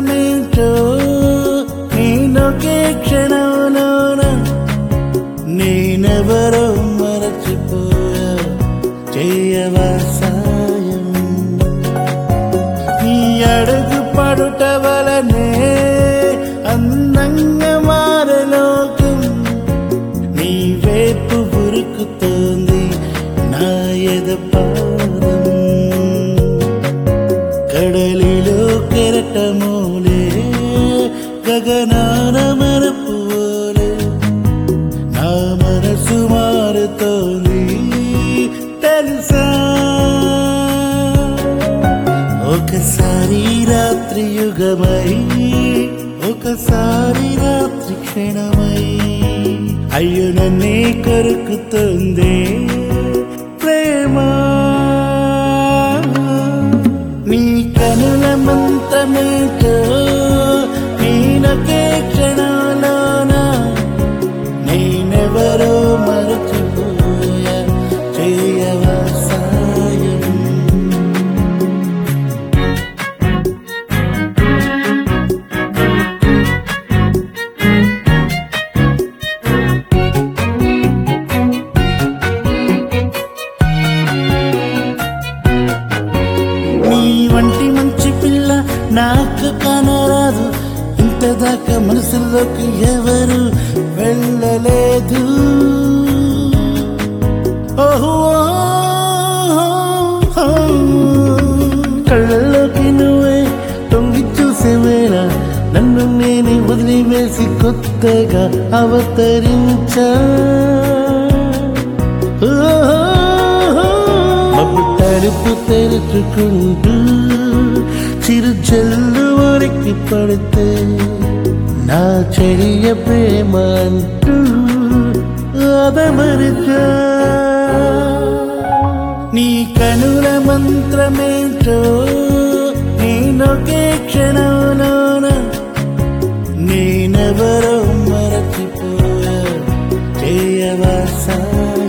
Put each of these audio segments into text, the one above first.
మంత్రమేంటో నేనొకే క్షణంలోన నేనెవరో మరచిపోయా చేయవా సాయం నీ అడుగు పడుట వలనే అందంగా మారలోకం నీ వైపు ఉరుకుతోంది నా ఎద పాదం కడలిలో కెరటమోలే గగనాన మరపువోలే నా మనసు మారుతోంది తెలుసా ఒకసారి రాత్రి యుగమై ఒకసారి రాత్రి క్షణమై అయ్యో నన్నే కొరుకుతుంది ప్రేమ నీ కనుల మంత్రమేటో నేనొకే క్షణంలోన నేనెవరో మరచిపోయా చేయవా సాయం నీ వంటి మంచి పిల్ల నాకు కనరాదు ఇంత దాకా మనసులోకి ఎవరు వెళ్ళలేదు ఓహో కళ్ళలోకి నువ్వే తొంగి చూసే వేళ నన్ను నేనే వదిలివేసి కొత్తగా అవతరించా మబ్బు తలుపు తెరుచుకుంటూ చిరు జల్లు వరకు పడితే నా చెరియ ప్రేమ అంటూ అదమరిచా నీ కనుల మంత్రమేంటో నేనొకే క్షణంలోన నేనెవరో మరచిపోయా చేయవా సాయం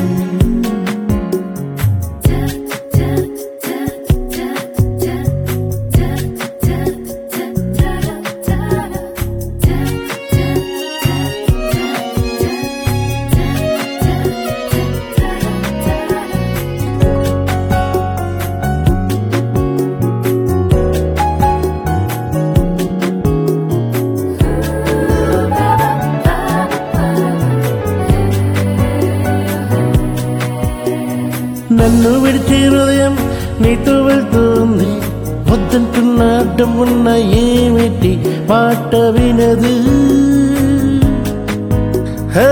నన్ను విడిచి హృదయం నీతో వెళ్తుంది వద్దంటున్న అడ్డం ఉన్న ఏమిటి మాట వినదు హా,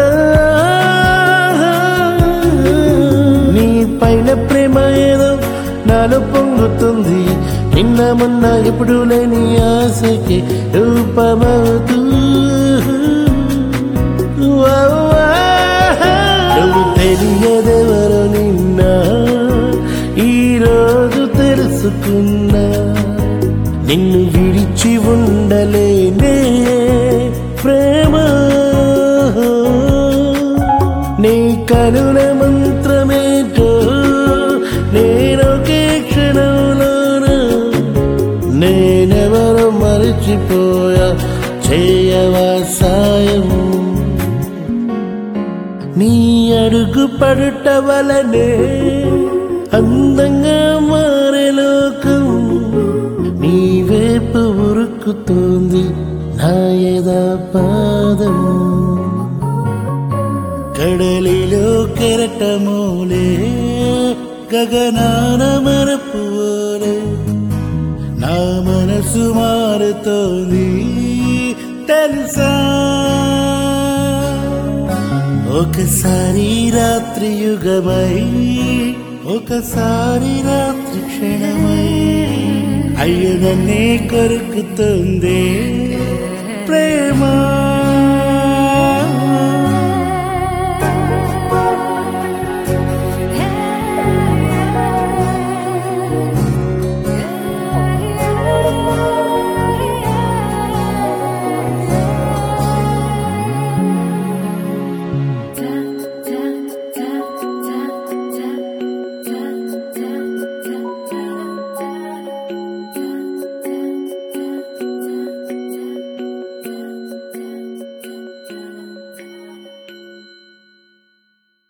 నీ పైన ప్రేమ ఏదో నాలో పొంగుతుంది నిన్న మొన్న ఎప్పుడు లేని ఆశకి రూపమవుతూ వా, వా, నువ్వు తెలియదెవరో నిన్న ఈరోజు తెలుసుకున్నా నిన్ను విడిచి ఉండలేనే ప్రేమ నీ కనుల మంత్రమేటో నేనొకే క్షణంలోన నేనెవరో మరచిపోయా చేయవా సాయం నీ అడుగు పడుట వలనే అందంగా మారే లోకం నీ వైపు ఉరుకుతోంది నా యదా పాదం కడలిలో కెరటమోలే గగనాన మరపువోలే నా మనసు మారుతోంది తెలుసా ఒకసారి రాత్రి యుగమై ఒకసారి రాత్రి క్షణమై అయ్యో నన్నే కొరుకుతుంది ప్రేమ